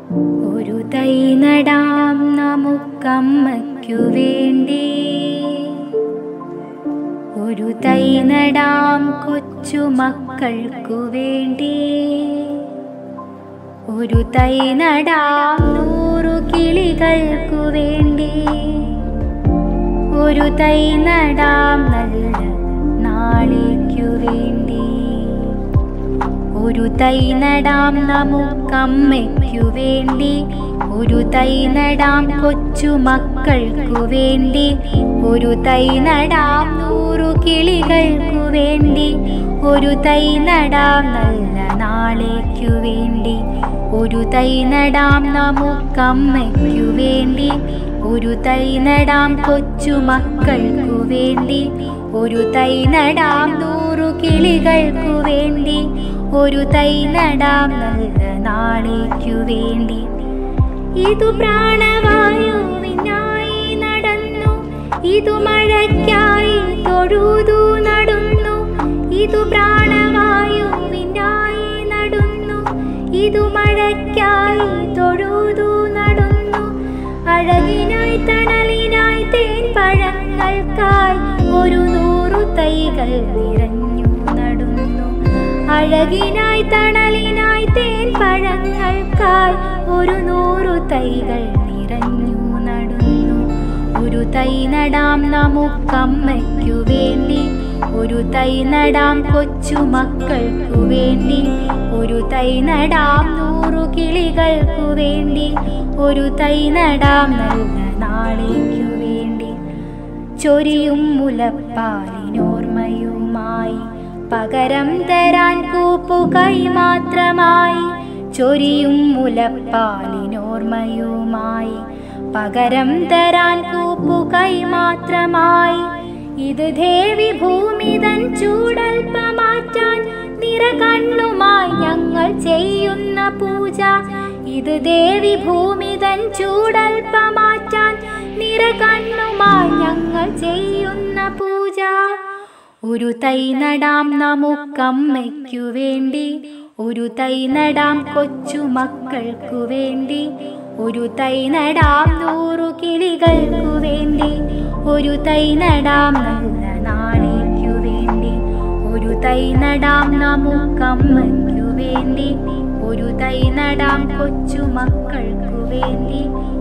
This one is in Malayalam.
ഒരു തൈ നടാം നമുക്കമ്മയ്ക്കു വേണ്ടി ഒരു തൈ നടാം കൊച്ചു മക്കൾക്കു വേണ്ടി ഒരു തൈ നടാം നൂറു കിളികൾക്കു വേണ്ടി ഒരു തൈ നടാം നല്ല നാളേക്കു വേണ്ടി ഒരു തൈ നടാം നമുക്കമ്മയ്ക്കു വേണ്ടി ഒരു തൈ നടാം കൊച്ചു മക്കൾക്കു വേണ്ടി ഒരു തൈ നടാം നൂറു കിളികൾക്കു വേണ്ടി ഒരു തൈ നടാം നല്ല നാളേക്കു വേണ്ടി ഒരു തൈ നടാം നമുക്കമ്മയ്ക്കു വേണ്ടി ഒരു തൈ നടാം കൊച്ചു മക്കൾക്കു വേണ്ടി ഒരു തൈ നടാം നൂറു കിളികൾക്കു വേണ്ടി ഒരു തൈ നടാം നല്ല നാളേക്കു വേണ്ടി ഇതു പ്രാണവായുവിനായി നടന്നു ഇതു മഴയ്ക്കായി തൊഴുതു നടന്നു ഇതു പ്രാണവായുവിനായി നടന്നു ഇതു മഴയ്ക്കായി തൊഴുതു നടന്നു അഴകിനായി തണലിനായി തേൻ പഴങ്ങൾക്കായി ഒരു നൂറു തൈകൾ നിറഞ്ഞു നടന്നു അഴകിനായി തണലിനായി തേൻ പഴങ്ങൾക്കായി ഒരു നൂറു തൈകൾ നിറഞ്ഞു നടന്നു ഒരു തൈ നടാം നമുക്കമ്മയ്ക്കു വേണ്ടി ഒരു തൈ നടാം കൊച്ചു മക്കൾക്കു വേണ്ടി ഒരു തൈ നടാം നൂറു കിളികൾക്കു വേണ്ടി ഒരു തൈ നടാം നല്ല നാളേക്കു വേണ്ടി ചൊരിയും മുലപ്പാലിനോർമ്മയുമായി പകരം തരാൻ കൂപ്പുകൈ മാത്രമായി ചൊരിയും മുലപ്പാലിനോർമ്മയുമായി പകരം തരാൻ കൂപ്പുകൈ മാത്രമായി ഇത് ദേവി ഭൂമിതൻ ചൂടൽപ്പമാറ്റാൻ നിറ കണ്ണുമായി ഞങ്ങൾ ചെയ്യുന്ന പൂജ ഇത് ദേവി ഭൂമിതൻ ചൂടൽപ്പമാറ്റാൻ നിറ കണ്ണുമായി ഞങ്ങൾ ചെയ്യുന്ന പൂജ ഒരു തൈ നടാം നമുക്കമ്മയ്ക്കു വേണ്ടി ഒരു തൈ നടാം കൊച്ചു മക്കൾക്കു വേണ്ടി ഒരു തൈ നടാം നൂറു കിളികൾക്കു വേണ്ടി ഒരു തൈ നടാം നല്ല നാളേക്കു വേണ്ടി ഒരു തൈ നടാം നമുക്കമ്മയ്ക്കു വേണ്ടി ഒരു തൈ നടാം കൊച്ചു മക്കൾക്കു വേണ്ടി